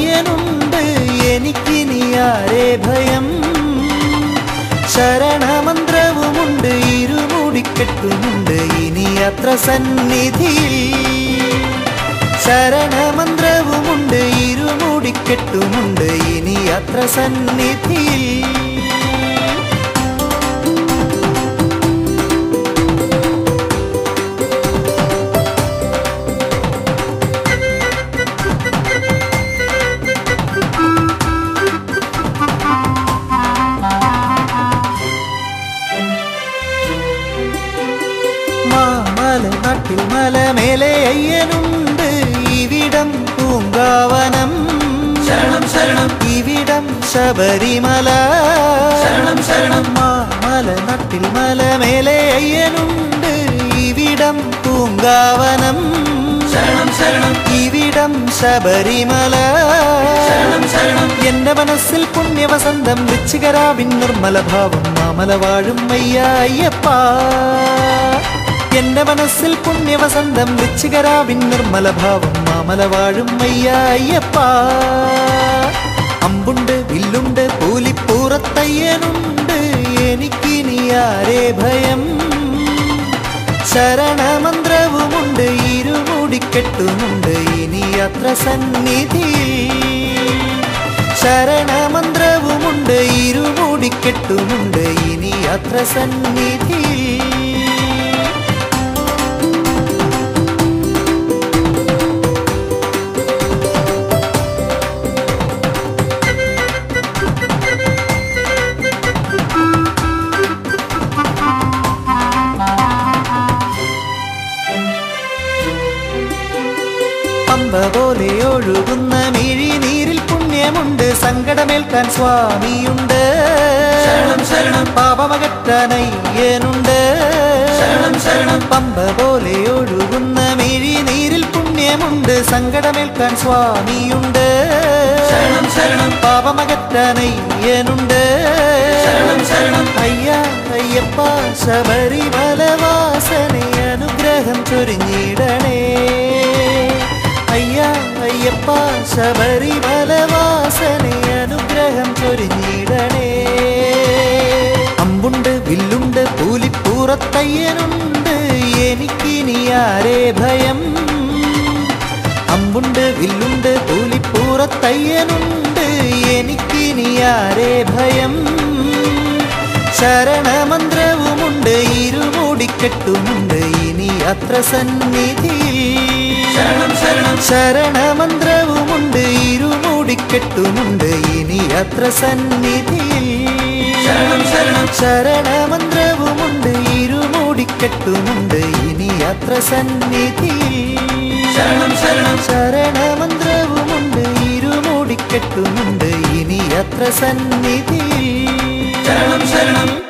തയ്യനുണ്ട് എനിക്കിനി ആരെ ഭയം ശരണമന്ത്രവുമുണ്ട് ഇരുമുടിക്കെട്ടുമുണ്ട് ഇനി അത്ര സന്നിധിയിൽ ശരണമന്ത്രവുമുണ്ട് ഇരുമുടിക്കെട്ടുമുണ്ട് ഇനി അത്ര സന്നിധിയിൽ മാമല നാട്ടിൽ മല മേലെ അയ്യനുണ്ട് ഇവിടം പൂങ്കാവനം ശരണം ശരണം ഇവിടം ശബരിമല ശരണം ശരണം മാമല നാട്ടിൽ മല മേലെ അയ്യനുണ്ട് ഇവിടം പൂങ്കാവനം ശരണം ശരണം ഇവിടം ശബരിമല ശരണം ശരണം എന്റെ മനസ്സിൽ പുണ്യവസന്തം വൃശ്ചികരാവിൻ നിർമ്മല ഭാവം മാമല വാഴും അയ്യ അയ്യപ്പ എന്റെ മനസ്സിൽ പുണ്യവസന്തം വൃശ്ചികരാവിൻ നിർമ്മല ഭാവം മാമല വാഴും അയ്യ അയ്യപ്പ അമ്പുണ്ട് വില്ലുണ്ട് പൂലിപ്പൂറത്തയ്യനുണ്ട് എനിക്കിനി ആരെ ഭയം ശരണമന്ത്രവുമുണ്ട് ഇരുമുടിക്കെട്ടുമുണ്ട് ഇനി അത്ര സന്നിധി ശരണമന്ത്രവുമുണ്ട് ഇരുമുടിക്കെട്ടുമുണ്ട് ഇനി അത്ര സന്നിധി പമ്പ പോലെ ഒഴുകുന്ന മിഴിനീരിൽ പുണ്യമുണ്ട് സങ്കടമേൽക്കാൻ സ്വാമിയുണ്ട് ശരണം ശരണം പാപമകറ്റാൻ അയ്യനുണ്ട് ശരണം ശരണം പമ്പ പോലെ ഒഴുകുന്ന മിഴിനീരിൽ പുണ്യമുണ്ട് സങ്കടമേൽക്കാൻ സ്വാമിയുണ്ട് ശരണം ശരണം പാപമകറ്റാൻ അയ്യനുണ്ട് ശരണം ശരണം അയ്യ അയ്യപ്പ ശബരിമല വാസനെ അനുഗ്രഹം ചൊരിഞ്ഞിടണേ അയ്യ അയ്യപ്പ ശബരിമല വാസനെ അനുഗ്രഹം ചൊരിഞ്ഞിടണേ അമ്പുണ്ട് വില്ലുണ്ട് പൂലിപ്പൂറത്തയ്യനുണ്ട് എനിക്കിനി ആരെ ഭയം അമ്പുണ്ട് വില്ലുണ്ട് പൂലിപ്പൂറത്തയ്യനുണ്ട് എനിക്കിനി ആരെ ഭയം ശരണമന്ത്രവുമുണ്ട് ഇരുമുടിക്കെട്ടുമുണ്ട് ഇനി അത്ര സന്നിധി ശരണം ശരണം ശരണമന്ത്രവുമുണ്ട് ഇരുമുടിക്കെട്ടുമുണ്ട് ഇനി അത്ര സന്നിധി ശരണം ശരണം ശരണമന്ത്രവുമുണ്ട് ഇരുമുടിക്കെട്ടുമുണ്ട് ഇനി അത്ര സന്നിധി ശരണം ശരണം ശരണമന്ത്രവുമുണ്ട് ഇരുമുടിക്കെട്ടുമുണ്ട് ഇനി അത്ര സന്നിധി ശരണം ശരണം